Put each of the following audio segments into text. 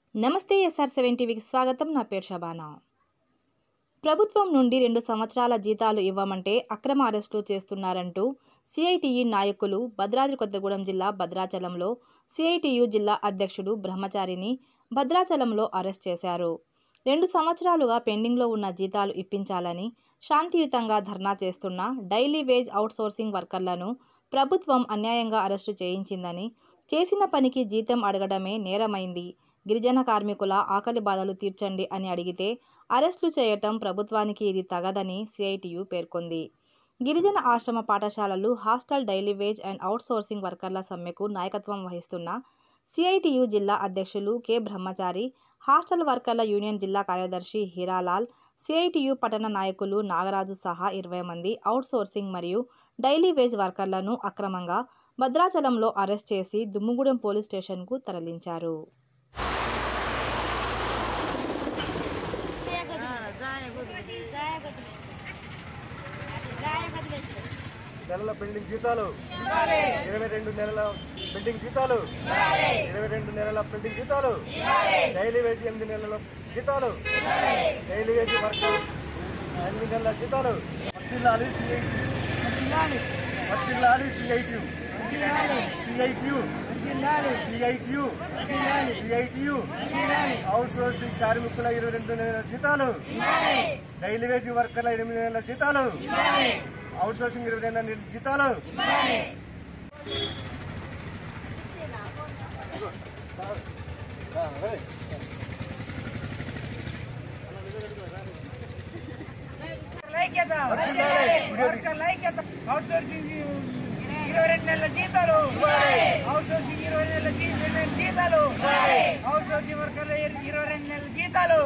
నమస్తే SR seven టీవీకి స్వాగతం నా పేరు షబానా ప్రభుత్వం నుండి రెండు సంవత్సరాల జీతాలు ఇవ్వమంటే అక్రమ అరెస్టులు చేస్తున్నారంటూ సిఐటియు నాయకులు భద్రాద్రి కొత్తగూడెం జిల్లా భద్రాచలంలో సిఐటియు జిల్లా అధ్యక్షుడు బ్రహ్మచారిని భద్రాచలంలో అరెస్ట్ చేశారు రెండు సంవత్సరాలుగా పెండింగ్లో ఉన్న జీతాలు ఇప్పించాలని శాంతియుతంగా ధర్నా చేస్తున్న డైలీ వేజ్ అవుట్సోర్సింగ్ వర్కర్లను ప్రభుత్వం అన్యాయంగా అరెస్టు చేయించిందని చేసిన పనికి జీతం అడగడమే నేరమైంది గిరిజన కార్మికుల ఆకలి బాధలు తీర్చండి అని అడిగితే అరెస్టులు చేయటం ప్రభుత్వానికి ఇది తగదని సిఐటియు పేర్కొంది గిరిజన ఆశ్రమ పాఠశాలలు hostel daily wage and outsourcing వర్కర్ల సమ్మెకు నాయకత్వం వహిస్తున్న సిఐటియు జిల్లా అధ్యక్షులు కె బ్రహ్మచారి హాస్టల్ వర్కర్ల యూనియన్ జిల్లా కార్యదర్శి హీరాలాల్ సిఐటియు పట్టణ నాయకులు నాగరాజు సహా ఇరవై మంది అవుట్సోర్సింగ్ మరియు డైలీ వేజ్ వర్కర్లను అక్రమంగా భద్రాచలంలో అరెస్ట్ చేసి దుమ్ముగూడెం పోలీస్ స్టేషన్కు తరలించారు నెలల పెండింగ్ జీతాలు ఇరవై రెండు నెలల పెండింగ్ జీతాలు ఇరవై రెండు నెలల పెండింగ్ జీతాలు డైలీ వేజ్ ఎనిమిది నెలల జీతాలు డైలీ వేజ్ వర్క్ ఎనిమిది నెలల జీతాలు వర్తిల్లాలి సిఐటి వర్తిల్లాలి CITU CITU CITU CITU outsourcing కార్మికుల ఇరవై రెండు నెలల జీతాలు డైలీ వేజ్ వర్కర్ల ఎనిమిది నెలల జీతాలు అవుట్ సోర్సింగ్ ఇరవై రెండు నెలల జీతాలు ఐక్యత వర్కర్ల ఐక్యత అవుట్ సోర్సింగ్ ఇరవై రెండు నెలల జీతాలు అవుట్ సోర్సింగ్ ఇరవై నెలల జీ- రెండు నెలల జీతాలు అవుట్ సోర్సింగ్ వర్కర్ల ఇరవై రెండు నెలల జీతాలు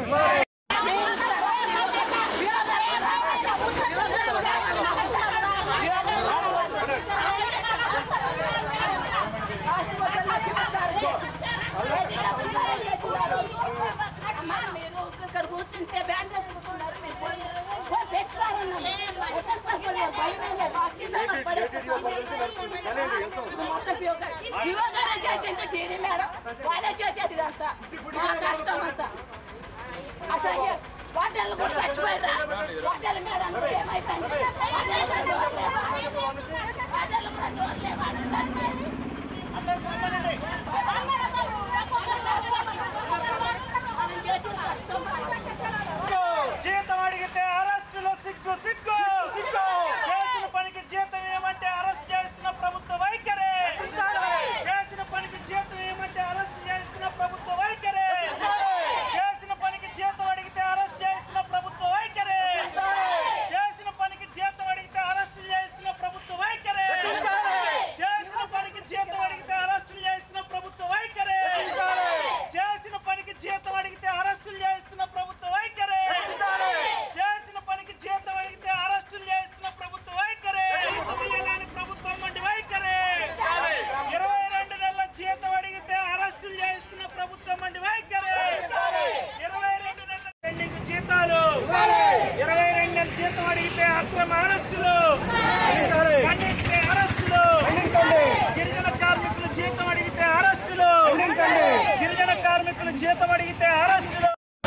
ఇక్కడ కూర్చుంటే బ్యాండ్ వేసుకుంటున్నారు మీరు పోయి పోయి పెట్టుకోవాలన్నారు. ఎక్కడ పడిపోలేదు, భయమే లేదు. ఆ చిన్న ఇది మొత్తం పియోగా. పియోగానే చేసింది టీడీ మేడం వాళ్ళే చేసేది ఇదంతా మా కష్టం అంతా అసలు ఏ- హోటల్ కూడా చచ్చిపోయారా హోటల్ మేడం కూడా ఏమైపోయింది హోటల్ కూడా చూడలేవా? హోటల్ కూడా చూడలేవా? చచ్చిపోయింది. మనం చేసిన కష్టం జీతం అడిగితే అరెస్టులో సిగ్గు సిగ్గు చేసిన పనికి జీతం ఏమంటే అరెస్ట్ చేస్తున్న ప్రభుత్వ వైఖరి చేసిన పనికి జీతం ఏమంటే అరెస్ట్ చేస్తున్న ప్రభుత్వ వైఖరి చేసిన పనికి జీతం అడిగితే అరెస్ట్ చేస్తున్న ప్రభుత్వ వైఖరి చేసిన పనికి జీతం అడిగితే అరెస్ట్ చేస్తున్న ప్రభుత్వ వైఖరి చేసిన పనికి జీతం అడిగితే అరెస్టులు చేస్తున్న ప్రభుత్వ వైఖరి చేసిన పనికి జీతం అడిగితే అరెస్టులు చేస్తున్న ప్రభుత్వ వైఖరి చేసిన పనికి జీతం అడిగితే అరెస్టులు చేస్తున్న ప్రభుత్వ వైఖరి జీతం ఇయ్యలేని ప్రభుత్వం వంటి వైఖరి ఇరవై రెండు నెలల జీతం అడిగితే అరెస్టులు చేస్తున్న ప్రభుత్వం వంటి వైఖరి ఇరవై రెండు నెలల పెండింగ్ జీతాలు ఇరవై రెండు నెలల జీతం అడిగితే అక్రమ అరెస్టులు ఖండించే అరెస్టులు గిరిజన కార్మికుల జీతం అడిగితే అరెస్టులు గిరిజన కార్మికుల జీతం అడిగితే అరెస్టులు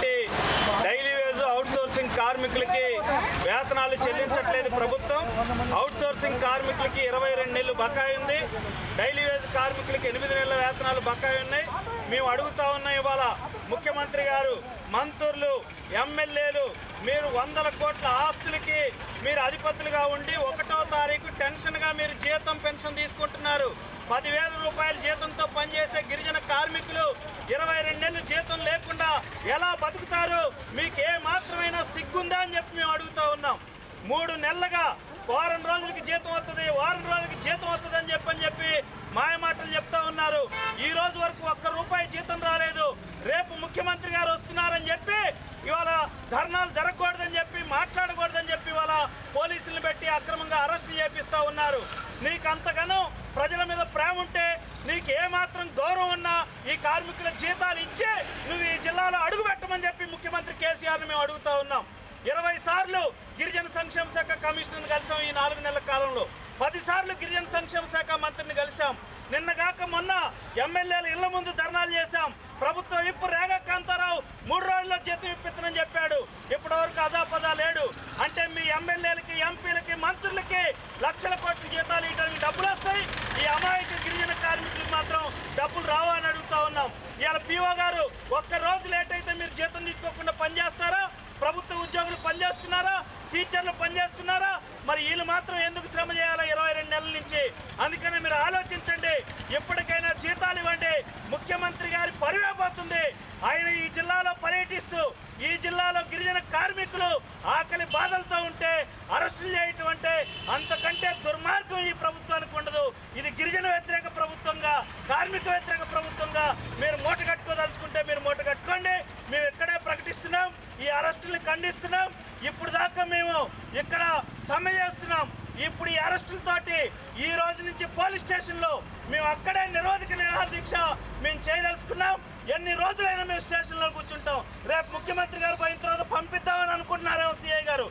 డైలీ వేజ్ అవుట్ సోర్సింగ్ కార్మికులకి వేతనాలు చెల్లించట్లేదు ప్రభుత్వం అవుట్ సోర్సింగ్ కార్మికులకి ఇరవై రెండు నెలలు బకాయి ఉంది డైలీ వేజ్ కార్మికులకి ఎనిమిది నెలల వేతనాలు బకాయి ఉన్నాయి మేము అడుగుతా ఉన్నాం ఇవాళ ముఖ్యమంత్రి గారు మంత్రులు ఎమ్మెల్యేలు మీరు వందల కోట్ల ఆస్తులకి మీరు అధిపతులుగా ఉండి ఒకటో తారీఖు టెన్షన్గా మీరు జీతం పెన్షన్ తీసుకుంటున్నారు పదివేల రూపాయల జీతంతో పనిచేసే గిరిజన కార్మికులు ఇరవై రెండు నెలలు జీతం లేకుండా ఎలా బతుకుతారు మీకు ఏ మాత్రమైనా సిగ్గుందా అని చెప్పి మేము అడుగుతా ఉన్నాం మూడు నెలలుగా వారం రోజులకి జీతం వస్తుంది వారం రోజులకి జీతం వస్తుంది అని చెప్పని చెప్పి మాయ మాటలు చెప్తా ఉన్నారు ఈ రోజు వరకు ఒక్క రూపాయి జీతం రాలేదు రేపు ముఖ్యమంత్రి గారు వస్తున్నారని చెప్పి ఇవాళ ధర్నాలు జరగకూడదని చెప్పి మాట్లాడకూడదని చెప్పి ఇవాళ పోలీసులను పెట్టి అక్రమంగా అరెస్ట్ చేపిస్తా ఉన్నారు నీకు అంతగానో ప్రజల మీద ప్రేమ ఉంటే నీకు ఏమాత్రం గౌరవం ఉన్నా ఈ కార్మికుల జీతాలు ఇచ్చే నువ్వు ఈ జిల్లాలో అడుగు పెట్టమని చెప్పి ముఖ్యమంత్రి కేసీఆర్ని మేము అడుగుతా ఉన్నాం ఇరవై సార్లు గిరిజన సంక్షేమ శాఖ కమిషనర్ని కలిసాం ఈ నాలుగు నెలల కాలంలో పది సార్లు గిరిజన సంక్షేమ శాఖ మంత్రిని కలిసాం నిన్నగాక మొన్న ఎమ్మెల్యేలు ఇళ్ల ముందు ధర్నాలు చేశాం ప్రభుత్వం ఇప్పుడు రేగా కాంతారావు మూడు రోజుల్లో జీతం ఇప్పిస్తానని చెప్పాడు ఇప్పటి వరకు అదాపదా లేడు అంటే మీ ఎమ్మెల్యేలకి ఎంపీలకి మంత్రులకి లక్షల కోట్ల జీతాలు ఇవ్వడానికి డబ్బులు వస్తాయి ఈ అమాయక గిరిజన కార్మికులకు మాత్రం డబ్బులు రావా అని అడుగుతా ఉన్నాం ఇవాళ పీఓ గారు ఒక్క రోజు లేట్ అయితే మీరు జీతం తీసుకోకుండా పనిచేస్తారా ప్రభుత్వ ఉద్యోగులు పనిచేస్తున్నారా టీచర్లు పనిచేస్తున్నారా మరి వీళ్ళు మాత్రం ఎందుకు శ్రమ చేయాలి ఇరవై రెండు నెలల నుంచి అందుకని మీరు ఆలోచించండి ఎప్పటికైనా జీతాలు ఇవ్వండి ముఖ్యమంత్రి గారి పరివేపోతుంది ఆయన ఈ జిల్లాలో పర్యటిస్తూ ఈ జిల్లాలో గిరిజన కార్మికులు ఆకలి బాధలతో ఉంటే అరెస్టులు చేయటం అంటే అంతకంటే దుర్మార్గం ఈ ప్రభుత్వానికి ఉండదు ఇది గిరిజన వ్యతిరేక ప్రభుత్వంగా కార్మిక వ్యతిరేక ప్రభుత్వంగా మీరు మూట కట్టుకోదలుచుకుంటే మీరు మూట కట్టుకోండి మేము ఇక్కడే ప్రకటిస్తున్నాం ఈ అరెస్టుల్ని ఖండిస్తున్నాం ఇప్పుడు దాకా మేము ఇక్కడ సమ్మె చేస్తున్నాం ఇప్పుడు ఈ అరెస్టులతోటి ఈ రోజు నుంచి పోలీస్ స్టేషన్లో మేము అక్కడే నిరోధక నిరాహార దీక్ష మేము చేయదలుచుకున్నాం ఎన్ని రోజులైనా మేము స్టేషన్లో కూర్చుంటాం రేపు ముఖ్యమంత్రి గారు పోయిన తర్వాత పంపిద్దామని అనుకుంటున్నారేమో సీఐ గారు